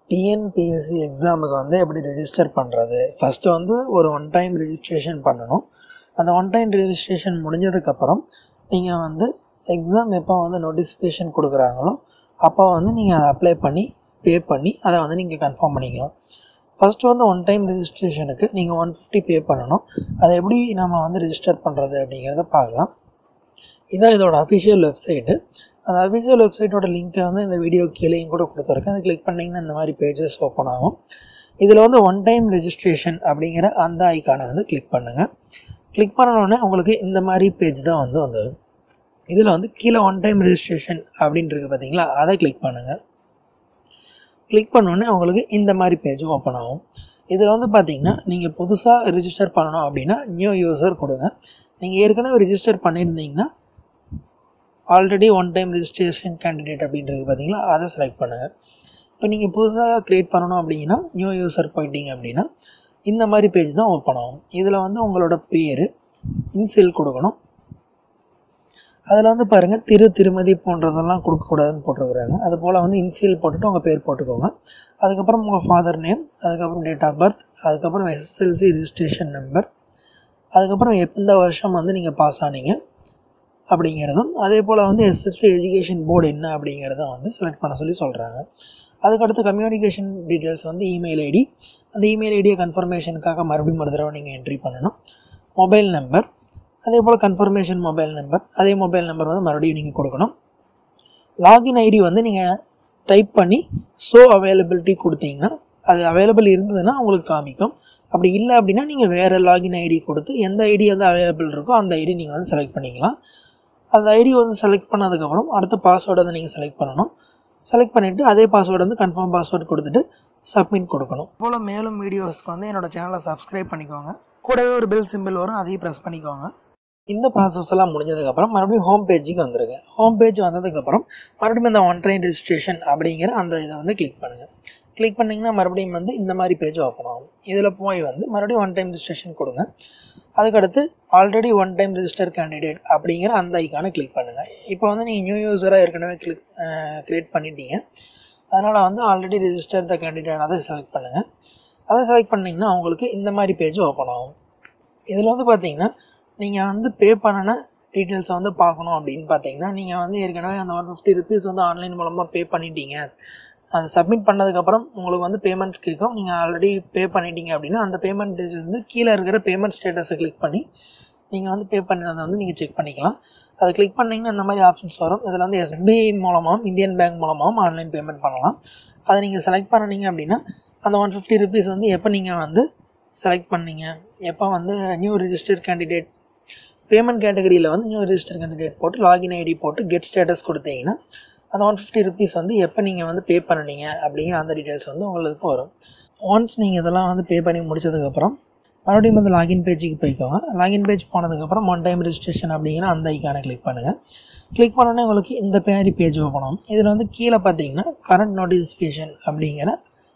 TNPSC எக்ஸாமுக்கு வந்து எப்படி ரெஜிஸ்டர் பண்ணுறது ஃபஸ்ட்டு வந்து ஒரு ஒன் டைம் ரெஜிஸ்ட்ரேஷன் பண்ணணும் அந்த ஒன் டைம் ரெஜிஸ்ட்ரேஷன் முடிஞ்சதுக்கப்புறம் நீங்கள் வந்து எக்ஸாம் எப்போ வந்து நோட்டிஃபிகேஷன் கொடுக்குறாங்களோ அப்போ வந்து நீங்கள் அதை அப்ளை பண்ணி பே பண்ணி அதை வந்து நீங்கள் கன்ஃபார்ம் பண்ணிக்கலாம் ஃபஸ்ட்டு வந்து ஒன் டைம் ரெஜிஸ்ட்ரேஷனுக்கு நீங்கள் ஒன் ஃபிஃப்டி பே பண்ணணும் அதை எப்படி நம்ம வந்து ரெஜிஸ்டர் பண்ணுறது அப்படிங்கிறத பார்க்கலாம் இதான் இதோட அஃபிஷியல் வெப்சைட்டு அந்த அஃபிஷியல் வெப்சைட்டோட லிங்க்கை வந்து இந்த வீடியோ கீழேயும் கூட கொடுத்துருக்கேன் அதை கிளிக் பண்ணிங்கன்னா இந்த மாதிரி பேஜஸ் ஓப்பன் ஆகும் இதில் வந்து ஒன் டைம் ரெஜிஸ்ட்ரேஷன் அப்படிங்கிற அந்த ஐக்கானை வந்து கிளிக் பண்ணுங்கள் கிளிக் பண்ணோடனே உங்களுக்கு இந்த மாதிரி பேஜ் தான் வந்து வந்தது இதில் வந்து கீழே ஒன் டைம் ரெஜிஸ்ட்ரேஷன் அப்படின்ட்டு பார்த்தீங்களா அதை கிளிக் பண்ணுங்கள் கிளிக் பண்ணோடனே உங்களுக்கு இந்த மாதிரி பேஜ் ஓப்பன் ஆகும் இதில் வந்து பார்த்தீங்கன்னா நீங்கள் புதுசாக ரிஜிஸ்டர் பண்ணணும் அப்படின்னா நியூ யூசர் கொடுங்க நீங்கள் ஏற்கனவே ரிஜிஸ்டர் பண்ணியிருந்தீங்கன்னா already one time registration candidate அப்படின்றது பார்த்தீங்களா அதை செலக்ட் பண்ணுங்கள் இப்போ நீங்கள் புதுசாக க்ரியேட் பண்ணணும் அப்படின்னா நியூ யூசர் போயிட்டீங்க அப்படின்னா இந்த மாதிரி பேஜ் தான் ஓப்பன் ஆகும் இதில் வந்து உங்களோட பேர் இன்சியல் கொடுக்கணும் அதில் வந்து பாருங்கள் திரு திருமதி போன்றதெல்லாம் கொடுக்கக்கூடாதுன்னு போட்டுருக்குறாங்க அது போல் வந்து இன்சியல் போட்டுட்டு உங்கள் பேர் போட்டுக்கோங்க அதுக்கப்புறம் உங்கள் ஃபாதர் நேம் அதுக்கப்புறம் டேட் ஆஃப் பர்த் அதுக்கப்புறம் எஸ்எஸ்எல்சி ரிஜிஸ்ட்ரேஷன் நம்பர் அதுக்கப்புறம் எந்த வருஷம் வந்து நீங்கள் பாஸ் ஆனீங்க அப்படிங்கிறதும் அதே போல் வந்து எஸ்எஸ்சி எஜுகேஷன் போர்டு என்ன அப்படிங்கிறத வந்து செலக்ட் பண்ண சொல்லி சொல்கிறாங்க அதுக்கடுத்து கம்யூனிகேஷன் டீட்டெயில்ஸ் வந்து இமெயில் ஐடி அந்த இமெயில் ஐடியை கன்ஃபர்மேஷனுக்காக மறுபடியும் ஒரு தடவை நீங்கள் என்ட்ரி பண்ணணும் மொபைல் நம்பர் அதே போல் கன்ஃபர்மேஷன் மொபைல் நம்பர் அதே மொபைல் நம்பர் வந்து மறுபடியும் நீங்கள் கொடுக்கணும் லாகின் ஐடி வந்து நீங்கள் டைப் பண்ணி ஷோ அவைலபிலிட்டி கொடுத்தீங்கன்னா அது அவைலபிள் இருந்ததுன்னா உங்களுக்கு காமிக்கும் அப்படி இல்லை அப்படின்னா நீங்கள் வேறு லாகின் ஐடி கொடுத்து எந்த ஐடி வந்து அவைலபிள் இருக்கோ அந்த ஐடி நீங்கள் வந்து செலக்ட் பண்ணிக்கலாம் அந்த ஐடி வந்து செலக்ட் பண்ணதுக்கப்புறம் அடுத்த பாஸ்வேர்டை வந்து நீங்கள் செலக்ட் பண்ணணும் செலக்ட் பண்ணிவிட்டு அதே பாஸ்வேர்டு வந்து கன்ஃபார்ம் பாஸ்வேர்டு கொடுத்துட்டு சப்மிட் கொடுக்கணும் போல் மேலும் வீடியோஸ்க்கு வந்து என்னோட சேனலை சப்ஸ்கிரைப் பண்ணிக்கோங்க கூடவே ஒரு பெல் சிம்பிள் வரும் அதையும் ப்ரெஸ் பண்ணிக்கோங்க இந்த ப்ராசஸ் எல்லாம் முடிஞ்சதுக்கப்புறம் மறுபடியும் ஹோம் பேஜுக்கு வந்துருங்க ஹோம் பேஜ் வந்ததுக்கப்புறம் மறுபடியும் இந்த ஒன் ட்ரெயின் ரெஜிஸ்ட்ரேஷன் அப்படிங்கிற அந்த இதை வந்து கிளிக் பண்ணுங்கள் கிளிக் பண்ணிங்கன்னா மறுபடியும் வந்து இந்த மாதிரி பேஜ் ஓப்பன் ஆகும் இதில் போய் வந்து மறுபடியும் ஒன் டைம் ரெஜிஸ்ட்ரேஷன் கொடுங்க அதுக்கடுத்து already one time register candidate அப்படிங்கிற அந்த ஐக்கானை கிளிக் பண்ணுங்கள் இப்போ வந்து நீங்கள் நியூ யூஸராக ஏற்கனவே கிளிக் க்ரியேட் பண்ணிட்டீங்க அதனால் வந்து ஆல்ரெடி ரிஜிஸ்டர் த கேண்டிடேட் அதை செலக்ட் பண்ணுங்கள் அதை செலக்ட் பண்ணிங்கன்னா உங்களுக்கு இந்த மாதிரி பேஜ் ஓப்பன் ஆகும் இதில் வந்து பார்த்தீங்கன்னா நீங்கள் வந்து பே பண்ணின டீட்டெயில்ஸை வந்து பார்க்கணும் அப்படின்னு பார்த்தீங்கன்னா நீங்கள் வந்து ஏற்கனவே அந்த ஒன் ஃபிஃப்டி ருபீஸ் வந்து ஆன்லைன் மூலமாக பே பண்ணிட்டீங்க அது சப்மிட் பண்ணதுக்கப்புறம் உங்களுக்கு வந்து பேமெண்ட்ஸ் கேட்கும் நீங்கள் ஆல்ரெடி பே பண்ணிட்டீங்க அப்படின்னா அந்த பேமெண்ட் வந்து கீழே இருக்கிற பேமெண்ட் ஸ்டேட்டஸை கிளிக் பண்ணி நீங்கள் வந்து பே பண்ணதை வந்து நீங்கள் செக் பண்ணிக்கலாம் அதை கிளிக் பண்ணிங்கன்னா இந்த மாதிரி ஆப்ஷன்ஸ் வரும் இதில் வந்து எஸ்பிஐ மூலமாகவும் இந்தியன் பேங்க் மூலமாகவும் ஆன்லைன் பேமெண்ட் பண்ணலாம் அதை நீங்கள் செலக்ட் பண்ணினீங்க அப்படின்னா அந்த ஒன் ஃபிஃப்டி ருபீஸ் வந்து எப்போ நீங்கள் வந்து செலக்ட் பண்ணீங்க எப்போ வந்து நியூ ரிஜிஸ்டர்ட் கேண்டிடேட் பேமெண்ட் கேட்டகரியில் வந்து நியூ ரிஜிஸ்டர் கேண்டிடேட் போட்டு லாகின் ஐடி போட்டு கெட் ஸ்டேட்டஸ் கொடுத்தீங்கன்னா அந்த ஒன் ஃபிஃப்டி ருபீஸ் வந்து எப்போ நீங்கள் வந்து பே பண்ணினீங்க அப்படிங்கிற அந்த டீட்டெயில்ஸ் வந்து உங்களுக்கு வரும் ஒன்ஸ் நீங்கள் இதெல்லாம் வந்து பே பண்ணி முடிச்சதுக்கப்புறம் மறுபடியும் வந்து லாகின் பேஜுக்கு போய்க்கோங்க லாகின் பேஜ் போனதுக்கப்புறம் ஒன் டைம் ரெஜிஸ்ட்ரேஷன் அப்படிங்கிற அந்த ஐக்கானை கிளிக் பண்ணுங்கள் கிளிக் பண்ணோன்னே உங்களுக்கு இந்த பேரி பேஜ் ஓப்பன் ஆகும் இதில் வந்து கீழே பார்த்தீங்கன்னா கரண்ட் நோட்டிஃபிகேஷன் அப்படிங்கிற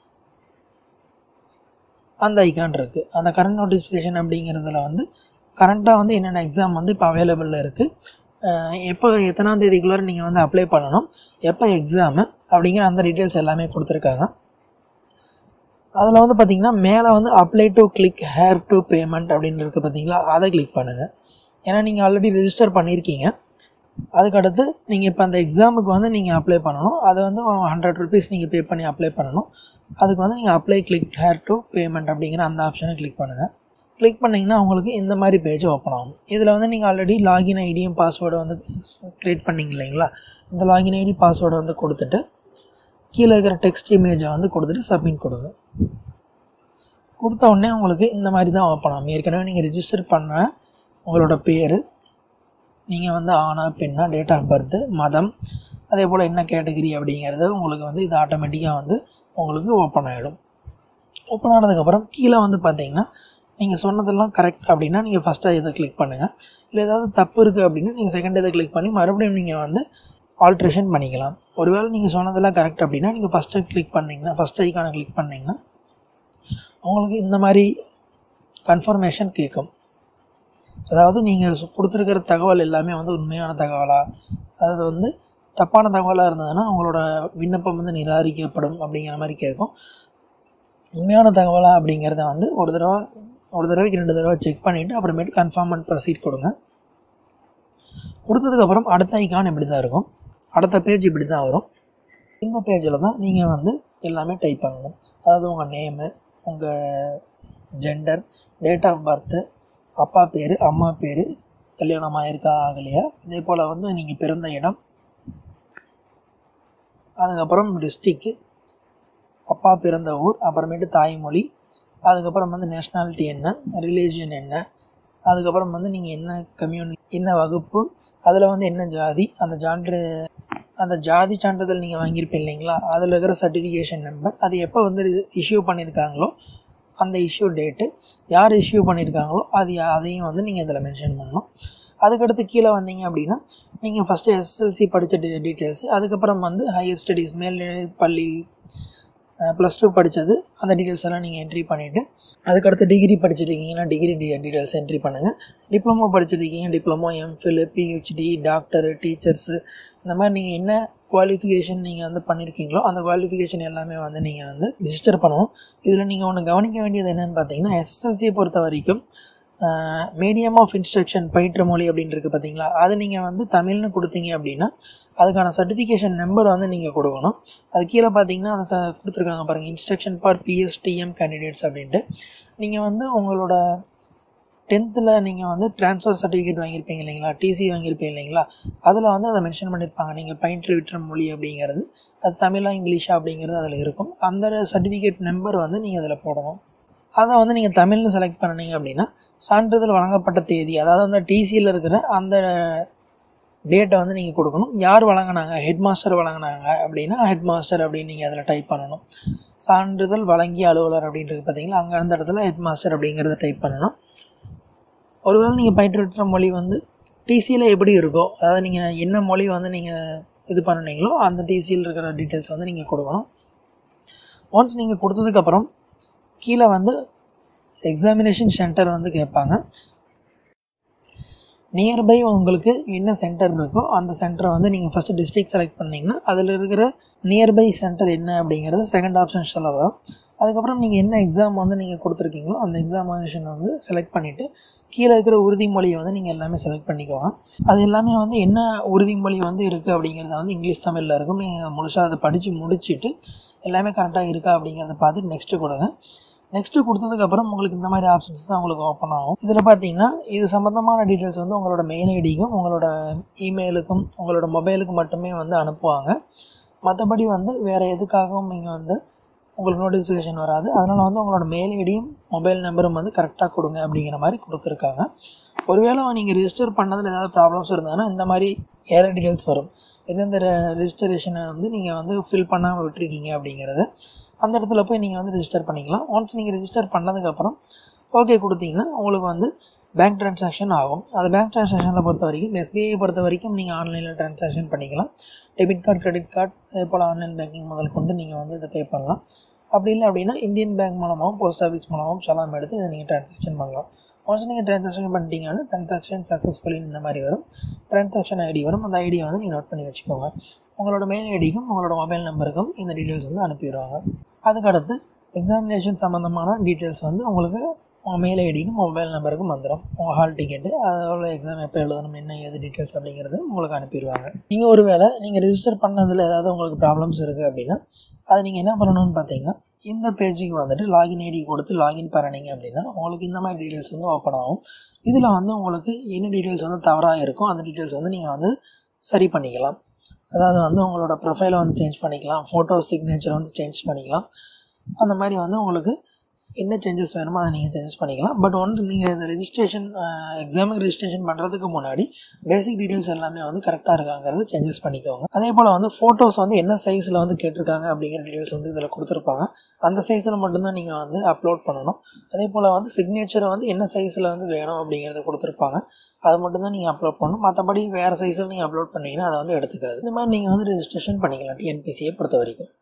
அந்த ஐக்கான் இருக்குது அந்த கரண்ட் நோட்டிஃபிகேஷன் அப்படிங்கிறதுல வந்து கரண்ட்டாக வந்து என்னென்ன எக்ஸாம் வந்து இப்போ அவைலபிளில் இருக்குது எப்போ எத்தனாம் தேதிக்குள்ளே நீங்கள் வந்து அப்ளை பண்ணணும் எப்போ எக்ஸாமு அப்படிங்கிற அந்த டீட்டெயில்ஸ் எல்லாமே கொடுத்துருக்காங்க அதில் வந்து பார்த்தீங்கன்னா மேலே வந்து apply to click here to payment அப்படின்னு இருக்குது பார்த்தீங்களா அதை கிளிக் பண்ணுங்கள் ஏன்னா நீங்கள் ஆல்ரெடி ரெஜிஸ்டர் பண்ணியிருக்கீங்க அதுக்கடுத்து நீங்கள் இப்போ அந்த எக்ஸாமுக்கு வந்து நீங்கள் அப்ளை பண்ணணும் அதை வந்து ஹண்ட்ரட் ருபீஸ் நீங்கள் பே பண்ணி அப்ளை பண்ணணும் அதுக்கு வந்து நீங்கள் apply click here to payment அப்படிங்கிற அந்த ஆப்ஷனை கிளிக் பண்ணுங்கள் கிளிக் பண்ணிங்கன்னா உங்களுக்கு இந்த மாதிரி பேஜ் ஓப்பன் ஆகும் இதில் வந்து நீங்கள் ஆல்ரெடி லாகின் ஐடியும் பாஸ்வேர்டு வந்து க்ரியேட் பண்ணிங்க இல்லைங்களா இந்த லாகின் ஐடி பாஸ்வேர்டு வந்து கொடுத்துட்டு கீழே இருக்கிற டெக்ஸ்ட் இமேஜை வந்து கொடுத்துட்டு சப்மிட் கொடுங்க கொடுத்த உடனே உங்களுக்கு இந்த மாதிரி தான் ஓப்பன் ஆகும் ஏற்கனவே நீங்கள் ரிஜிஸ்டர் பண்ண உங்களோட பேர் நீங்கள் வந்து ஆனா பெண்ணா டேட் ஆஃப் பர்த்து மதம் அதே போல் என்ன கேட்டகிரி அப்படிங்கிறது உங்களுக்கு வந்து இது ஆட்டோமேட்டிக்காக வந்து உங்களுக்கு ஓப்பன் ஆகிடும் ஓப்பன் ஆனதுக்கப்புறம் கீழே வந்து பார்த்தீங்கன்னா நீங்கள் சொன்னதெல்லாம் கரெக்ட் அப்படின்னா நீங்கள் ஃபஸ்ட்டாக இதை கிளிக் பண்ணுங்கள் இல்லை ஏதாவது தப்பு இருக்குது அப்படின்னா நீங்கள் செகண்ட் இதை கிளிக் பண்ணி மறுபடியும் நீங்கள் வந்து ஆல்ட்ரேஷன் பண்ணிக்கலாம் ஒருவேளை நீங்கள் சொன்னதெல்லாம் கரெக்ட் அப்படின்னா நீங்கள் ஃபஸ்ட்டு கிளிக் பண்ணிங்கன்னா ஃபஸ்ட் ஐக்கானை கிளிக் பண்ணிங்கன்னா உங்களுக்கு இந்த மாதிரி கன்ஃபர்மேஷன் கேட்கும் அதாவது நீங்கள் கொடுத்துருக்கிற தகவல் எல்லாமே வந்து உண்மையான தகவலா அதாவது வந்து தப்பான தகவலாக இருந்ததுன்னா உங்களோட விண்ணப்பம் வந்து நிராகரிக்கப்படும் அப்படிங்கிற மாதிரி கேட்கும் உண்மையான தகவலா அப்படிங்கிறத வந்து ஒரு தடவை ஒரு தடவைக்கு ரெண்டு தடவை செக் பண்ணிவிட்டு அப்புறமேட்டு கன்ஃபார்ம் அண்ட் ப்ரொசீட் கொடுங்க கொடுத்ததுக்கப்புறம் அடுத்த ஐக்கான் இப்படி தான் இருக்கும் அடுத்த பேஜ் இப்படி தான் வரும் இந்த பேஜில் தான் நீங்கள் வந்து எல்லாமே டைப் பண்ணணும் அதாவது உங்கள் நேமு உங்கள் ஜெண்டர் டேட் ஆஃப் பர்த்து அப்பா பேர் அம்மா பேர் கல்யாணம் ஆயிருக்கா ஆகலையா இதே போல் வந்து நீங்கள் பிறந்த இடம் அதுக்கப்புறம் டிஸ்ட்ரிக்கு அப்பா பிறந்த ஊர் அப்புறமேட்டு தாய்மொழி அதுக்கப்புறம் வந்து நேஷ்னாலிட்டி என்ன ரிலீஜியன் என்ன அதுக்கப்புறம் வந்து நீங்கள் என்ன கம்யூனி என்ன வகுப்பு அதில் வந்து என்ன ஜாதி அந்த சான்று அந்த ஜாதி சான்றிதழ் நீங்கள் வாங்கியிருப்பீங்க இல்லைங்களா அதில் இருக்கிற சர்டிஃபிகேஷன் நம்பர் அது எப்போ வந்து இஷ்யூ பண்ணியிருக்காங்களோ அந்த இஷ்யூ டேட்டு யார் இஷ்யூ பண்ணியிருக்காங்களோ அது யா- அதையும் வந்து நீங்கள் இதில் மென்ஷன் பண்ணணும் அதுக்கடுத்து கீழே வந்தீங்க அப்படின்னா நீங்கள் ஃபஸ்ட்டு எஸ்எஸ்எல்சி படித்த டீ டீட்டெயில்ஸ் அதுக்கப்புறம் வந்து ஹையர் ஸ்டடீஸ் மேல் பள்ளி ப்ளஸ் டூ படித்தது அந்த டீட்டெயில்ஸ் எல்லாம் நீங்கள் என்ட்ரி பண்ணிவிட்டு அதுக்கடுத்து டிகிரி படிச்சிருக்கீங்கன்னா டிகிரி டி டீட்டெயில்ஸ் என்ட்ரி பண்ணுங்கள் டிப்ளமோ படிச்சிருக்கீங்க diploma MPhil PhD doctor teachers இந்த மாதிரி நீங்கள் என்ன குவாலிஃபிகேஷன் நீங்கள் வந்து பண்ணியிருக்கீங்களோ அந்த குவாலிஃபிகேஷன் எல்லாமே வந்து நீங்கள் வந்து ரிஜிஸ்டர் பண்ணணும் இதில் நீங்கள் ஒன்று கவனிக்க வேண்டியது என்னென்னு பார்த்தீங்கன்னா எஸ்எஸ்எல்சியை பொறுத்த வரைக்கும் மீடியம் ஆஃப் இன்ஸ்ட்ரக்ஷன் பயிற்று மொழி அப்படின்னு இருக்குது பார்த்தீங்களா அது நீங்கள் வந்து தமிழ்னு கொடுத்தீங்க அப்படின்னா அதுக்கான சர்டிஃபிகேஷன் நம்பர் வந்து நீங்கள் கொடுக்கணும் அது கீழே பார்த்தீங்கன்னா அதை ச கொடுத்துருக்காங்க பாருங்கள் இன்ஸ்ட்ரக்ஷன் ஃபார் பிஎஸ்டிஎம் கேண்டிடேட்ஸ் அப்படின்ட்டு நீங்கள் வந்து உங்களோட டென்த்தில் நீங்கள் வந்து ட்ரான்ஸ்ஃபர் சர்டிஃபிகேட் வாங்கியிருப்பீங்க இல்லைங்களா டிசி வாங்கியிருப்பீங்க இல்லைங்களா அதில் வந்து அதை மென்ஷன் பண்ணியிருப்பாங்க நீங்கள் பயின்று விட்டுற மொழி அப்படிங்கிறது அது தமிழா இங்கிலீஷா அப்படிங்கிறது அதில் இருக்கும் அந்த சர்டிஃபிகேட் நம்பர் வந்து நீங்கள் அதில் போடணும் அதை வந்து நீங்கள் தமிழ்னு செலக்ட் பண்ணீங்க அப்படின்னா சான்றிதழ் வழங்கப்பட்ட தேதி அதாவது அந்த டிசியில் இருக்கிற அந்த டேட்டை வந்து நீங்கள் கொடுக்கணும் யார் வழங்கினாங்க ஹெட் மாஸ்டர் வழங்கினாங்க அப்படின்னா ஹெட் மாஸ்டர் அப்படின்னு நீங்கள் அதில் டைப் பண்ணணும் சான்றிதழ் வழங்கிய அலுவலர் அப்படின்றது பார்த்தீங்களா அங்கே அந்த இடத்துல ஹெட் மாஸ்டர் அப்படிங்கிறத டைப் பண்ணணும் ஒருவேளை நீங்கள் பயிற்றுவிட்ட மொழி வந்து டிசியில் எப்படி இருக்கோ அதாவது நீங்கள் என்ன மொழி வந்து நீங்கள் இது பண்ணுனீங்களோ அந்த டிசியில் இருக்கிற டீட்டெயில்ஸ் வந்து நீங்கள் கொடுக்கணும் ஒன்ஸ் நீங்கள் கொடுத்ததுக்கப்புறம் கீழே வந்து எக்ஸாமினேஷன் சென்டர் வந்து கேட்பாங்க நியர்பை உங்களுக்கு என்ன சென்டர் இருக்கோ அந்த சென்டரை வந்து நீங்கள் ஃபஸ்ட்டு டிஸ்ட்ரிக்ட் செலக்ட் பண்ணீங்கன்னா அதில் இருக்கிற நியர்பை சென்டர் என்ன அப்படிங்கிறது செகண்ட் ஆப்ஷன்ஸில் வரும் அதுக்கப்புறம் நீங்கள் என்ன எக்ஸாம் வந்து நீங்கள் கொடுத்துருக்கீங்களோ அந்த எக்ஸாமினேஷன் வந்து செலக்ட் பண்ணிவிட்டு கீழே இருக்கிற உறுதிமொழியை வந்து நீங்கள் எல்லாமே செலக்ட் பண்ணிக்கோங்க அது எல்லாமே வந்து என்ன உறுதிமொழி வந்து இருக்குது அப்படிங்கிறத வந்து இங்கிலீஷ் தமிழில் இருக்கும் நீங்கள் முழுசாக அதை படித்து முடிச்சுட்டு எல்லாமே கரெக்டாக இருக்கா அப்படிங்கிறத பார்த்துட்டு நெக்ஸ்ட்டு கொடுங்க நெக்ஸ்ட்டு கொடுத்ததுக்கப்புறம் உங்களுக்கு இந்த மாதிரி ஆப்ஷன்ஸ் தான் உங்களுக்கு ஓப்பன் ஆகும் இதில் பார்த்தீங்கன்னா இது சம்மந்தமான டீட்டெயில்ஸ் வந்து உங்களோட மெயில் ஐடிக்கும் உங்களோட இமெயிலுக்கும் உங்களோட மொபைலுக்கு மட்டுமே வந்து அனுப்புவாங்க மற்றபடி வந்து வேறு எதுக்காகவும் நீங்கள் வந்து உங்களுக்கு நோட்டிஃபிகேஷன் வராது அதனால் வந்து உங்களோட மெயில் ஐடியும் மொபைல் நம்பரும் வந்து கரெக்டாக கொடுங்க அப்படிங்கிற மாதிரி கொடுத்துருக்காங்க ஒருவேளை நீங்கள் ரிஜிஸ்டர் பண்ணதில் ஏதாவது ப்ராப்ளம்ஸ் இருந்ததுன்னா இந்த மாதிரி ஏற டீட்டெயில்ஸ் வரும் எந்தெந்த ரிஜிஸ்டரேஷனை வந்து நீங்கள் வந்து ஃபில் பண்ணாமல் விட்டுருக்கீங்க அப்படிங்கிறத அந்த இடத்துல போய் நீங்கள் வந்து ரிஜிஸ்டர் பண்ணிக்கலாம் ஒன்ஸ் நீங்கள் ரிஜிஸ்டர் பண்ணதுக்கப்புறம் ஓகே கொடுத்தீங்கன்னா உங்களுக்கு வந்து பேங்க் ட்ரான்சாக்ஷன் ஆகும் அது பேங்க் ட்ரான்சாக்ஷனில் பொறுத்த வரைக்கும் எஸ்பிஐ பொறுத்த வரைக்கும் நீங்கள் ஆன்லைனில் ட்ரான்சாக்ஷன் பண்ணிக்கலாம் டெபிட் கார்டு கிரெடிட் கார்டு அதே போல் ஆன்லைன் பேங்கிங் முதல் கொண்டு நீங்கள் வந்து இதை பே பண்ணலாம் அப்படி இல்லை அப்படின்னா இந்தியன் பேங்க் மூலமாகவும் போஸ்ட் ஆஃபீஸ் மூலமாகவும் சலாம் எடுத்து இதை நீங்கள் ட்ரான்சாக்ஷன் பண்ணலாம் ஒன்ஸ் நீங்கள் ட்ரான்சாக்ஷன் பண்ணிட்டீங்கன்னா ட்ரான்சாக்ஷன் சக்ஸஸ்ஃபுல்லி இந்த மாதிரி வரும் ட்ரான்சாக்ஷன் ஐடி வரும் அந்த ஐடியை வந்து நீங்கள் நோட் பண்ணி வச்சுக்கோங்க உங்களோட மெயில் ஐடிக்கும் உங்களோட மொபைல் நம்பருக்கும் இந்த டீட்டெயில்ஸ் வந்து அனுப்பிடுவாங்க அதுக்கடுத்து எக்ஸாமினேஷன் சம்மந்தமான டீட்டெயில்ஸ் வந்து உங்களுக்கு உங்கள் மெயில் ஐடிக்கும் மொபைல் நம்பருக்கும் வந்துடும் உங்கள் ஹால் டிக்கெட்டு அதோட எக்ஸாம் எப்போ எழுதணும் என்ன ஏது டீட்டெயில்ஸ் அப்படிங்கிறது உங்களுக்கு அனுப்பிடுவாங்க நீங்கள் ஒரு வேளை நீங்கள் ரிஜிஸ்டர் பண்ணதில் ஏதாவது உங்களுக்கு ப்ராப்ளம்ஸ் இருக்குது அப்படின்னா அது நீங்கள் என்ன பண்ணணும்னு பார்த்தீங்கன்னா இந்த பேஜுக்கு வந்துட்டு லாகின் ஐடி கொடுத்து லாகின் பண்ணினீங்க அப்படின்னா உங்களுக்கு இந்த மாதிரி டீட்டெயில்ஸ் வந்து ஓப்பன் ஆகும் இதில் வந்து உங்களுக்கு என்ன டீட்டெயில்ஸ் வந்து தவறாக இருக்கோ அந்த டீட்டெயில்ஸ் வந்து நீங்கள் வந்து சரி பண்ணிக்கலாம் அதாவது வந்து உங்களோட ப்ரொஃபைலை வந்து சேஞ்ச் பண்ணிக்கலாம் ஃபோட்டோ சிக்னேச்சர் வந்து சேஞ்ச் பண்ணிக்கலாம் அந்த மாதிரி வந்து உங்களுக்கு என்ன சேஞ்சஸ் வேணுமோ அதை நீங்கள் சேஞ்சஸ் பண்ணிக்கலாம் பட் ஒன்று நீங்கள் இந்த ரெஜிஸ்ட்ரேஷன் எக்ஸாமுக்கு ரெஜிஸ்ட்ரேஷன் பண்ணுறதுக்கு முன்னாடி பேசிக் டீட்டெயில்ஸ் எல்லாமே வந்து கரெக்டாக இருக்காங்கிறது சேஞ்சஸ் பண்ணிக்கோங்க அதே போல் வந்து ஃபோட்டோஸ் வந்து என்ன சைஸில் வந்து கேட்டிருக்காங்க அப்படிங்கிற டீட்டெயில்ஸ் வந்து இதில் கொடுத்துருப்பாங்க அந்த சைஸில் மட்டும்தான் நீங்கள் வந்து அப்லோட் பண்ணணும் அதே போல் வந்து சிக்னேச்சரை வந்து என்ன சைஸில் வந்து வேணும் அப்படிங்கிறத கொடுத்துருப்பாங்க அது மட்டும்தான் நீங்கள் அப்லோட் பண்ணணும் மற்றபடி வேறு சைஸில் நீங்கள் அப்லோட் பண்ணிங்கன்னா அதை வந்து எடுத்துக்காது இந்த மாதிரி நீங்கள் வந்து ரெஜிஸ்ட்ரேஷன் பண்ணிக்கலாம் டிஎன்பிசியை பொறுத்த வரைக்கும்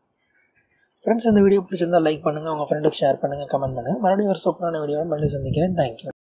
ஃப்ரெண்ட்ஸ் இந்த வீடியோ பிடிச்சிருந்தா லைக் பண்ணுங்கள் உங்கள் ஃப்ரெண்டுக்கு ஷேர் பண்ணுங்கள் கமெண்ட் பண்ணுங்கள் மறுபடியும் ஒரு சூப்பரான வீடியோவை மறுபடியும் சந்திக்கிறேன் தேங்க்யூ